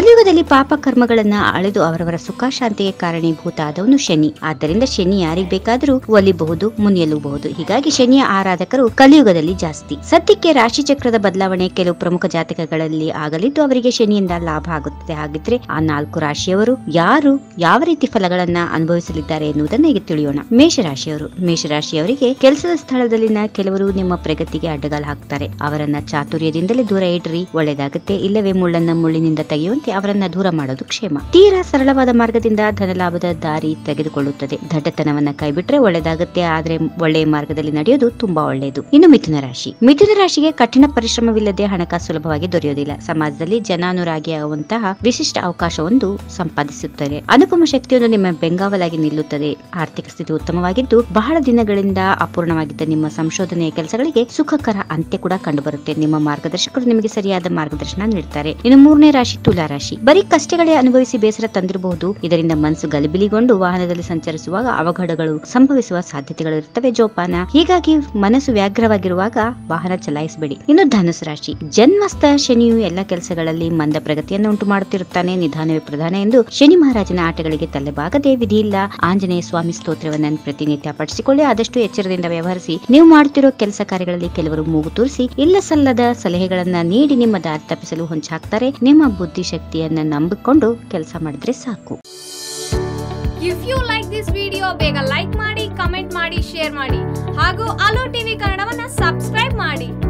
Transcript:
ಕಲಿಯುಗದಲ್ಲಿ ಪಾಪ ಕರ್ಮಗಳನ್ನ ಅಳೆದು ಅವರವರ ಸುಖ ಶಾಂತಿಗೆ ಕಾರಣೀಭೂತ ಆದವನು ಶನಿ ಆದ್ದರಿಂದ ಶನಿ ಯಾರಿಗ್ ಬೇಕಾದರೂ ಒಲಿಬಹುದು ಮುನಿಯಲೂಬಹುದು ಹೀಗಾಗಿ ಶನಿಯ ಆರಾಧಕರು ಕಲಿಯುಗದಲ್ಲಿ ಜಾಸ್ತಿ ಸದ್ಯಕ್ಕೆ ರಾಶಿ ಚಕ್ರದ ಬದಲಾವಣೆ ಕೆಲವು ಪ್ರಮುಖ ಜಾತಕಗಳಲ್ಲಿ ಆಗಲಿದ್ದು ಅವರಿಗೆ ಶನಿಯಿಂದ ಲಾಭ ಆಗುತ್ತದೆ ಹಾಗಿದ್ರೆ ಆ ನಾಲ್ಕು ರಾಶಿಯವರು ಯಾರು ಯಾವ ರೀತಿ ಫಲಗಳನ್ನ ಅನುಭವಿಸಲಿದ್ದಾರೆ ಎನ್ನುವುದನ್ನು ಈಗ ತಿಳಿಯೋಣ ಮೇಷರಾಶಿಯವರು ಮೇಷರಾಶಿಯವರಿಗೆ ಕೆಲಸದ ಸ್ಥಳದಲ್ಲಿನ ಕೆಲವರು ನಿಮ್ಮ ಪ್ರಗತಿಗೆ ಅಡ್ಡಗಾಲು ಹಾಕ್ತಾರೆ ಅವರನ್ನ ಚಾತುರ್ಯದಿಂದಲೇ ದೂರ ಇಡ್ರಿ ಒಳ್ಳೆಯದಾಗುತ್ತೆ ಇಲ್ಲವೇ ಮುಳ್ಳನ್ನ ಮುಳ್ಳಿನಿಂದ ತೆಗೆಯುವಂತೆ ಅವರನ್ನ ದೂರ ಮಾಡೋದು ಕ್ಷೇಮ ತೀರಾ ಸರಳವಾದ ಮಾರ್ಗದಿಂದ ಧನಲಾಭದ ದಾರಿ ತೆಗೆದುಕೊಳ್ಳುತ್ತದೆ ದಡ್ಡತನವನ್ನ ಕೈಬಿಟ್ರೆ ಒಳ್ಳೆಯದಾಗುತ್ತೆ ಆದ್ರೆ ಒಳ್ಳೆಯ ಮಾರ್ಗದಲ್ಲಿ ನಡೆಯೋದು ತುಂಬಾ ಒಳ್ಳೆಯದು ಇನ್ನು ಮಿಥುನ ರಾಶಿ ಮಿಥುನ ರಾಶಿಗೆ ಕಠಿಣ ಪರಿಶ್ರಮವಿಲ್ಲದೆ ಹಣಕಾಸು ಸುಲಭವಾಗಿ ದೊರೆಯೋದಿಲ್ಲ ಸಮಾಜದಲ್ಲಿ ಜನಾನುರಾಗಿಯಾಗುವಂತಹ ವಿಶಿಷ್ಟ ಅವಕಾಶವೊಂದು ಸಂಪಾದಿಸುತ್ತಾರೆ ಅನುಪಮ ಶಕ್ತಿಯೊಂದು ನಿಮ್ಮ ಬೆಂಗಾವಲಾಗಿ ನಿಲ್ಲುತ್ತದೆ ಆರ್ಥಿಕ ಸ್ಥಿತಿ ಉತ್ತಮವಾಗಿದ್ದು ಬಹಳ ದಿನಗಳಿಂದ ಅಪೂರ್ಣವಾಗಿದ್ದ ನಿಮ್ಮ ಸಂಶೋಧನೆಯ ಕೆಲಸಗಳಿಗೆ ಸುಖಕರ ಅಂತ್ಯ ಕೂಡ ಕಂಡುಬರುತ್ತೆ ನಿಮ್ಮ ಮಾರ್ಗದರ್ಶಕರು ನಿಮಗೆ ಸರಿಯಾದ ಮಾರ್ಗದರ್ಶನ ನೀಡುತ್ತಾರೆ ಇನ್ನು ಮೂರನೇ ರಾಶಿ ತುಲಾ ರಾಶಿ ಬರೀ ಕಷ್ಟಗಳೇ ಅನುಭವಿಸಿ ಬೇಸರ ತಂದಿರಬಹುದು ಇದರಿಂದ ಮನಸ್ಸು ಗಲಿಬಿಲಿಗೊಂಡು ವಾಹನದಲ್ಲಿ ಸಂಚರಿಸುವಾಗ ಅವಘಡಗಳು ಸಂಭವಿಸುವ ಸಾಧ್ಯತೆಗಳು ಇರುತ್ತವೆ ಜೋಪಾನ ಹೀಗಾಗಿ ಮನಸ್ಸು ವ್ಯಾಘ್ರವಾಗಿರುವಾಗ ವಾಹನ ಚಲಾಯಿಸಬೇಡಿ ಇನ್ನು ಧನುಸು ರಾಶಿ ಜನ್ಮಸ್ಥ ಶನಿಯು ಎಲ್ಲ ಕೆಲಸಗಳಲ್ಲಿ ಮಂದ ಪ್ರಗತಿಯನ್ನು ಉಂಟು ಮಾಡುತ್ತಿರುತ್ತಾನೆ ನಿಧಾನವೇ ಪ್ರಧಾನ ಎಂದು ಶನಿ ಮಹಾರಾಜನ ಆಟಗಳಿಗೆ ತಲೆಬಾಗದೆ ವಿಧಿ ಇಲ್ಲ ಆಂಜನೇಯ ಸ್ವಾಮಿ ಸ್ತೋತ್ರವನ್ನು ಪ್ರತಿನಿತ್ಯ ಪಠಿಸಿಕೊಳ್ಳಿ ಆದಷ್ಟು ಎಚ್ಚರದಿಂದ ವ್ಯವಹರಿಸಿ ನೀವು ಮಾಡುತ್ತಿರೋ ಕೆಲಸ ಕಾರ್ಯಗಳಲ್ಲಿ ಕೆಲವರು ಮೂಗು ತೂರಿಸಿ ಇಲ್ಲ ಸಲ್ಲದ ಸಲಹೆಗಳನ್ನ ನೀಡಿ ನಿಮ್ಮ ದಾರಿ ತಪ್ಪಿಸಲು ಹೊಂಚಾಕ್ತಾರೆ ನಿಮ್ಮ ಬುದ್ಧಿಶಕ್ತಿಯನ್ನ ನಂಬಿಕೊಂಡು ಕೆಲಸ ಮಾಡಿದ್ರೆ ಸಾಕು if you like this video ಬೇಗ ಲೈಕ್ ಮಾಡಿ ಕಮೆಂಟ್ ಮಾಡಿ ಶೇರ್ ಮಾಡಿ ಹಾಗೂ ಅಲೋ ಟಿವಿ ಕನ್ನಡವನ್ನ ಸಬ್ಸ್ಕ್ರೈಬ್ ಮಾಡಿ